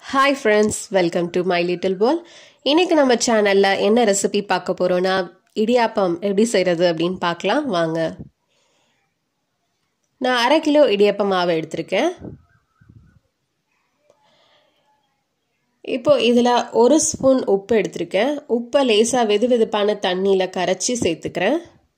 hi friends welcome to my little pole இன்னைக்கு நம்ம சேனலில் என்ன ரெசிபி பார்க்க போகிறோன்னா இடியாப்பம் எப்படி செய்கிறது அப்படின்னு பார்க்கலாம் வாங்க நான் அரை கிலோ இடியாப்பம் மாவு எடுத்திருக்கேன் இப்போ இதில் ஒரு ஸ்பூன் உப்பு எடுத்திருக்கேன் உப்பை லேசாக வெது வெதுப்பான தண்ணியில் கரைச்சி சேர்த்துக்கிறேன்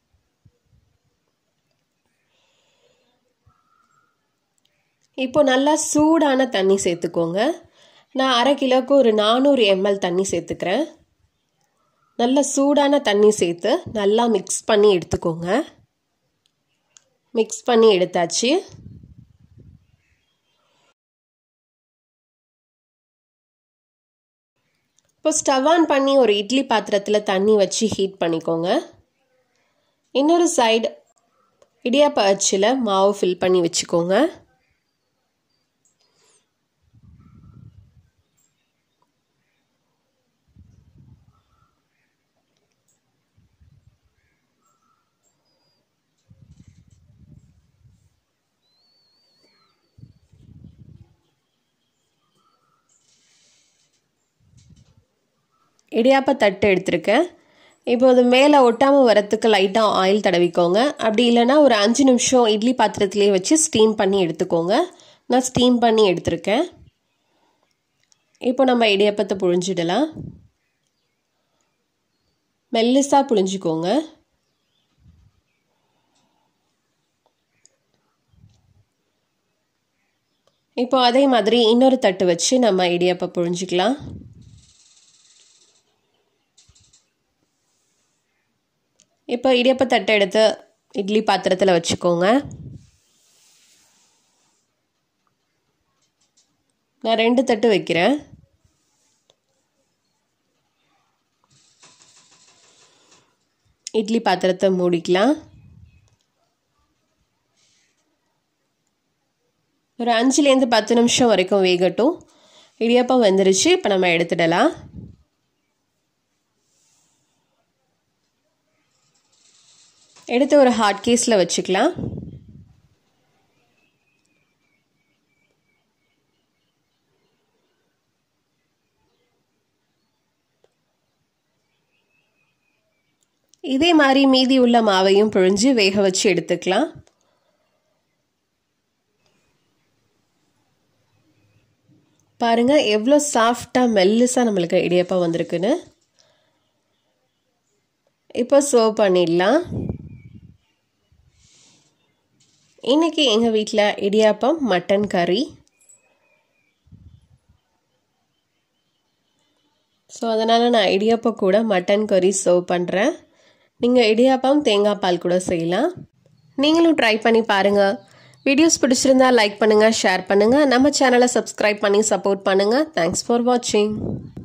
இப்போ நல்லா சூடான தண்ணி சேர்த்துக்கோங்க நான் அரை கிலோவுக்கு ஒரு நானூறு எம்எல் தண்ணி சேர்த்துக்கிறேன் நல்ல சூடான தண்ணி சேர்த்து நல்லா மிக்ஸ் பண்ணி எடுத்துக்கோங்க மிக்ஸ் பண்ணி எடுத்தாச்சு இப்போ ஸ்டவ் ஆன் பண்ணி ஒரு இட்லி பாத்திரத்தில் தண்ணி வச்சு ஹீட் பண்ணிக்கோங்க இன்னொரு சைடு இடியாப்ப அச்சில் மாவு ஃபில் பண்ணி வச்சுக்கோங்க இடியாப்ப தட்டு எடுத்திருக்கேன் இப்போ அது மேலே ஒட்டாமல் வரத்துக்கு லைட்டாக ஆயில் தடவிக்கோங்க அப்படி இல்லைன்னா ஒரு அஞ்சு நிமிஷம் இட்லி பாத்திரத்துலேயே வச்சு ஸ்டீம் பண்ணி எடுத்துக்கோங்க நான் ஸ்டீம் பண்ணி எடுத்திருக்கேன் இப்போ நம்ம இடியாப்பத்தை புழிஞ்சிடலாம் மெல்லிஸாக புழிஞ்சிக்கோங்க இப்போ அதே மாதிரி இன்னொரு தட்டு வச்சு நம்ம இடியாப்பை புழிஞ்சிக்கலாம் இப்போ இடியப்ப தட்டை எடுத்து இட்லி பாத்திரத்தில் வச்சுக்கோங்க நான் ரெண்டு தட்டு வைக்கிறேன் இட்லி பாத்திரத்தை மூடிக்கலாம் ஒரு அஞ்சுலேருந்து பத்து நிமிஷம் வரைக்கும் வேகட்டும் இடியப்பம் வெந்துருச்சு இப்போ நம்ம எடுத்துடலாம் எடுத்து ஒரு ஹாட் கேஸில் வச்சுக்கலாம் இதே மாதிரி மீதி உள்ள மாவையும் பிழிஞ்சு வேக வச்சு எடுத்துக்கலாம் பாருங்க எவ்வளோ சாஃப்டாக மெல்லிஸாக நம்மளுக்கு இடியப்பம் வந்திருக்குன்னு இப்போ சர்வ் பண்ணிடலாம் இன்னைக்கு எங்கள் வீட்டில் இடியாப்பம் மட்டன் கறி ஸோ அதனால் நான் இடியாப்பம் கூட மட்டன் கறி சர்வ் பண்ணுறேன் நீங்கள் இடியாப்பம் தேங்காய் பால் கூட செய்யலாம் நீங்களும் ட்ரை பண்ணி பாருங்கள் வீடியோஸ் பிடிச்சிருந்தா லைக் பண்ணுங்கள் ஷேர் பண்ணுங்கள் நம்ம சேனலை சப்ஸ்கிரைப் பண்ணி சப்போர்ட் பண்ணுங்கள் தேங்க்ஸ் ஃபார் வாட்சிங்